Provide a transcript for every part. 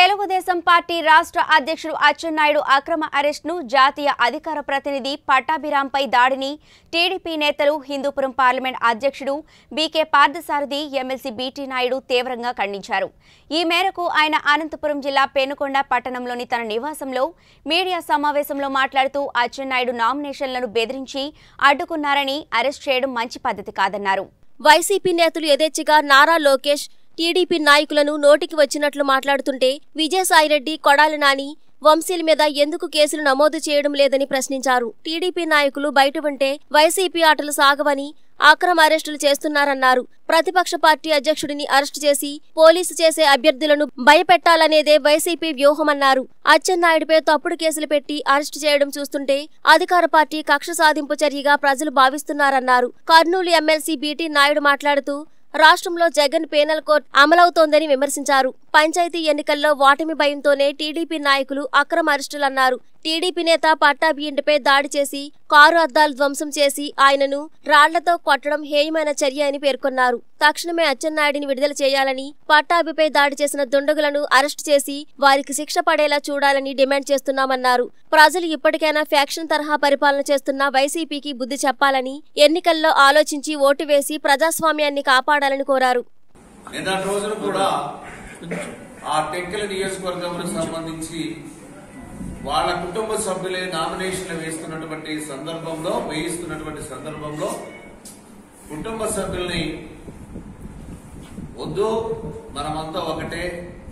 Telugu Desam party రాష్ట్ర అధ్యక్షుడు అచ్చెన్నాయుడు అక్రమ అరెస్ట్ను జాతీయ అధికార ప్రతినిధి పట్టాభిరాంపై దాడిని టీడీపీ నేతలు హిందూపురం పార్లమెంట్ అధ్యక్షుడు B K Parthasarathi MLC B T Naidu తీవ్రంగా ఖండించారు ఈ మేరకు ఆయన అనంతపురం జిల్లా పెనుకొండ పట్టణంలోని తన నివాసంలో మీడియా సమావేశంలో మాట్లాడుతూ అచ్చెన్నాయుడు నామినేషన్లను బెదిరించి అడ్డుకున్నారని అరెస్ట్ చేయడం మంచి పద్ధతి కాదన్నారు వైసీపీ నేతలు యథేచ్ఛగా నారా లోకేష్ టీడీపీ నాయకులను నోటికి వచ్చినట్లు మాట్లాడుతుంటే విజయసాయిరెడ్డి కొడాలి నాని వంశీల మీద ఎందుకు కేసులు నమోదు చేయడం లేదని ప్రశ్నించారు టీడీపీ నాయకులు బయట ఉంటే వైసీపీ ఆటలు సాగవని అక్రమ అరెస్టులు చేస్తున్నారన్నారు ప్రతిపక్ష పార్టీ అధ్యక్షుడిని అరెస్టు చేసి పోలీసు చేసే అభ్యర్థులను భయపెట్టాలనేదే వైసీపీ వ్యూహమన్నారు అచ్చెన్నాయుడిపై తప్పుడు కేసులు పెట్టి అరెస్టు చేయడం చూస్తుంటే అధికార పార్టీ కక్ష సాధింపు చర్యగా ప్రజలు భావిస్తున్నారన్నారు కర్నూలు ఎమ్మెల్సీ బీటీ నాయుడు మాట్లాడుతూ రాష్ట్రంలో జగన్ పేనల్ కోర్టు అమలవుతోందని విమర్శించారు పంచాయతీ ఎన్నికల్లో ఓటమి భయంతోనే టీడీపీ నాయకులు అక్రమ అరెస్టులన్నారు టీడీపీ నేత పట్టాభి ఇంటిపై దాడి చేసి కారు అద్దాలు ధ్వంసం చేసి ఆయనను రాళ్లతో కొట్టడం హేయమైన చర్య అని పేర్కొన్నారు తక్షణమే అచ్చెన్నాయుడిని విడుదల చేయాలని పట్టాభిపై దాడి చేసిన దుండగులను అరెస్టు చేసి వారికి శిక్ష పడేలా చూడాలని డిమాండ్ చేస్తున్నామన్నారు ప్రజలు ఇప్పటికైనా ఫ్యాక్షన్ తరహా పరిపాలన చేస్తున్న వైసీపీకి బుద్ధి చెప్పాలని ఎన్నికల్లో ఆలోచించి ఓటు వేసి ప్రజాస్వామ్యాన్ని కాపాడాలని కోరారు నిన్నటి రోజున కూడా ఆ టెక్కల నియోజకవర్గంకు సంబంధించి వాళ్ళ కుటుంబ సభ్యులే నామినేషన్లు వేస్తున్నటువంటి సందర్భంలో వేయిస్తున్నటువంటి సందర్భంలో కుటుంబ సభ్యుల్ని వద్దు మనమంతా ఒకటే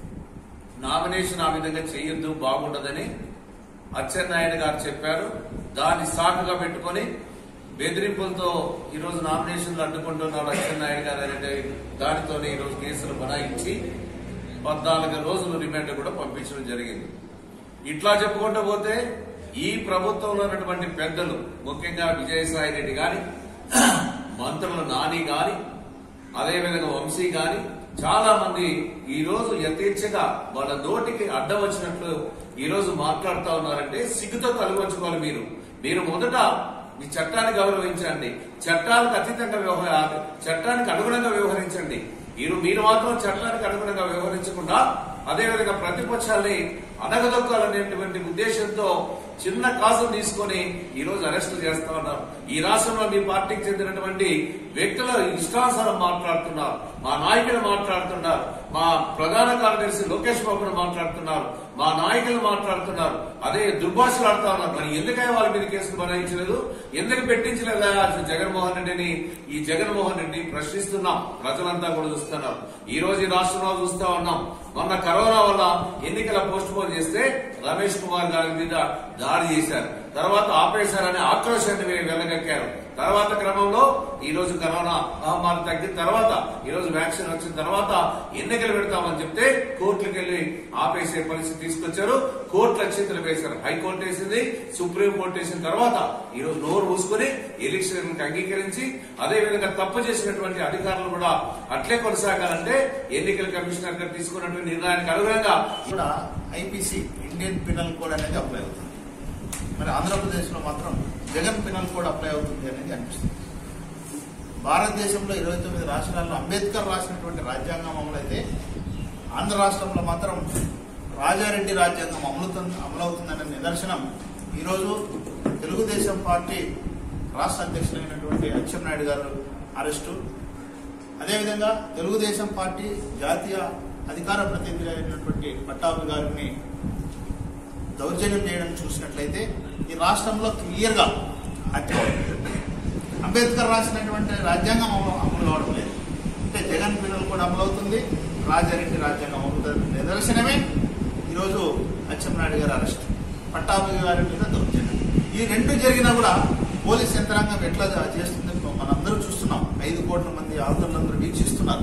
నామినేషన్ ఆ విధంగా చేయొద్దు బాగుండదని అచ్చెన్నాయుడు గారు చెప్పారు దాన్ని సాకుగా పెట్టుకొని బెదిరింపులతో ఈరోజు నామినేషన్లు అడ్డుకుంటున్నారు అచ్చెన్నాయుడు గారు అనే దానితోనే ఈరోజు కేసులు బనాయించి పద్నాలుగు రోజులు రిమాండ్ కూడా పంపించడం జరిగింది ఇట్లా చెప్పుకుంటూ పోతే ఈ ప్రభుత్వంలో ఉన్నటువంటి పెద్దలు ముఖ్యంగా విజయసాయి రెడ్డి గాని మంత్రులు నాని గాని అదేవిధంగా వంశీ గాని చాలా మంది ఈ రోజు యథేచ్ఛగా వాళ్ళ నోటికి అడ్డం వచ్చినట్లు ఈ రోజు మాట్లాడుతా ఉన్నారంటే సిగ్గుతో కలుగొచ్చుకోవాలి మీరు మీరు మొదట మీ చట్టాన్ని గౌరవించండి చట్టాలకు అతీతంగా వ్యవహార చట్టానికి అనుగుణంగా వ్యవహరించండి మీరు మీరు మాత్రం చట్టానికి అనుగుణంగా వ్యవహరించకుండా అదేవిధంగా ప్రతిపక్షాల్ని అనగదొక్కాలనేటువంటి ఉద్దేశంతో చిన్న కాసులు తీసుకొని ఈ రోజు అరెస్టు చేస్తా ఉన్నారు ఈ రాష్ట్రంలో మీ పార్టీకి చెందినటువంటి వ్యక్తులు ఇష్టానుసారం మాట్లాడుతున్నారు మా నాయకులు మాట్లాడుతున్నారు మా ప్రధాన కార్యదర్శి లోకేష్ బాబును మాట్లాడుతున్నారు మా నాయకులు మాట్లాడుతున్నారు అదే దుర్భాషలు ఆడుతా ఉన్నారు మరి ఎందుకైనా వాళ్ళ మీద కేసులు బనాయించలేదు ఎందుకు పెట్టించలేదా అసలు జగన్మోహన్ రెడ్డిని ఈ జగన్మోహన్ రెడ్డిని ప్రశ్నిస్తున్నాం ప్రజలంతా కూడా చూస్తున్నారు ఈ రోజు ఈ రాష్ట్రంలో చూస్తా ఉన్నాం మొన్న కరోనా వల్ల ఎన్నికల పోస్ట్ పోన్ చేస్తే రమేష్ కుమార్ గారి మీద దాడి చేశారు తర్వాత ఆపేశారనే ఆక్రోశాన్ని వీరు వెళ్ళగక్కారు తర్వాత క్రమంలో ఈ రోజు కరోనా మహమ్మారి తగ్గిన తర్వాత ఈ రోజు వ్యాక్సిన్ వచ్చిన తర్వాత ఎన్నికలు పెడతామని చెప్తే కోర్టులకు వెళ్లి ఆపేసే పరిస్థితి తీసుకొచ్చారు కోర్టుల అక్షంతలు వేశారు హైకోర్టు వేసింది సుప్రీం కోర్టు వేసిన తర్వాత ఈ రోజు నోరు మూసుకుని ఎలక్షన్ అంగీకరించి అదే విధంగా తప్పు చేసినటువంటి అధికారులు కూడా అట్లే కొనసాగాలంటే ఎన్నికల కమిషనర్ గారు తీసుకున్నటువంటి నిర్ణయానికి అనుగుణంగా కూడా ఐపీసీ ఇండియన్ పినల్ కోడ్ అనేది అప్లై అవుతుంది మరి ఆంధ్రప్రదేశ్లో మాత్రం జగన్ పినల్ కోడ్ అప్లై అవుతుంది అనేది అనిపిస్తుంది భారతదేశంలో ఇరవై తొమ్మిది రాష్ట్రాల్లో అంబేద్కర్ రాసినటువంటి రాజ్యాంగం అమలైతే ఆంధ్ర రాష్ట్రంలో మాత్రం రాజారెడ్డి రాజ్యాంగం అమలుతుంది అమలవుతుందనే నిదర్శనం ఈరోజు తెలుగుదేశం పార్టీ రాష్ట్ర అధ్యక్షుడైనటువంటి అచ్చెన్నాయుడు గారు అరెస్టు అదేవిధంగా తెలుగుదేశం పార్టీ జాతీయ అధికార ప్రతినిధి అయినటువంటి పట్టాభి గారిని దౌర్జన్యం చేయడం చూసినట్లయితే ఈ రాష్ట్రంలో క్లియర్ గా హత్య అంబేద్కర్ రాసినటువంటి రాజ్యాంగం అమలు అమలు అవడం లేదు అంటే జగన్ పిల్లలు కూడా అమలవుతుంది రాజారెడ్డి రాజ్యాంగం అమలుతుంది నిదర్శనమే ఈరోజు అచ్చెన్నాయుడు గారి అరెస్ట్ పట్టాభి గారి మీద దౌర్జన్యం ఈ రెండు జరిగినా కూడా పోలీస్ యంత్రాంగం ఎట్లా చేస్తుంది మనందరూ చూస్తున్నాం ఐదు కోట్ల మంది ఆందోళనందరూ వీక్షిస్తున్నారు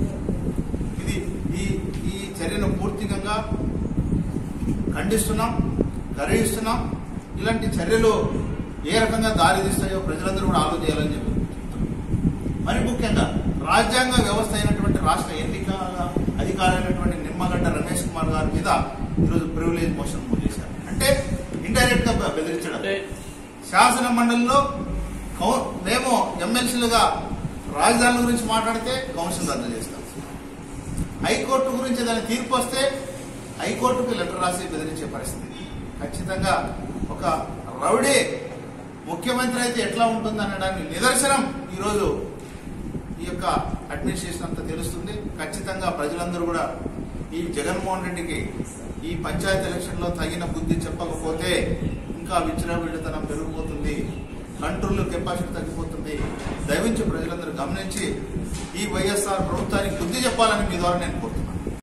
ఇది ఈ ఈ చర్యను పూర్తిగా ఖండిస్తున్నాం గర్విస్తున్నాం ఇలాంటి చర్యలు ఏ రకంగా దారి తీస్తాయో ప్రజలందరూ కూడా ఆలోచన చేయాలని చెప్పి చెప్తున్నాం. మరి ముఖ్యంగా రాజ్యాంగ వ్యవస్థ అయినటువంటి రాష్ట్ర ఎన్నికల అధికారైనటువంటి నిమ్మగడ్డ రమేష్ కుమార్ గారి మీద ఈరోజు ప్రివిలేజ్ మోషన్ మూవ్ చేశారు అంటే ఇండైరెక్ట్ గా బెదిరించడం శాసన మండలిలో కౌ- మేము ఎమ్మెల్సీలుగా రాజధానుల గురించి మాట్లాడితే కౌన్సిల్ రద్దు చేస్తాం హైకోర్టు గురించి దాని తీర్పు వస్తే హైకోర్టుకు లెటర్ రాసి బెదిరించే పరిస్థితి ఖచ్చితంగా ఒక రౌడీ ముఖ్యమంత్రి అయితే ఎట్లా ఉంటుంది అనడానికి నిదర్శనం ఈరోజు ఈ యొక్క అడ్మినిస్ట్రేషన్ అంతా తెలుస్తుంది ఖచ్చితంగా ప్రజలందరూ కూడా ఈ జగన్మోహన్ రెడ్డికి ఈ పంచాయతీ ఎలక్షన్ లో తగిన బుద్ధి చెప్పకపోతే ఇంకా విచ్చలవిడితనం పెరిగిపోతుంది కంట్రోల్ కెపాసిటీ తగ్గిపోతుంది దయవించి ప్రజలందరూ గమనించి ఈ వైఎస్ఆర్ ప్రభుత్వానికి బుద్ధి చెప్పాలని మీ ద్వారా నేను కోరుతున్నాను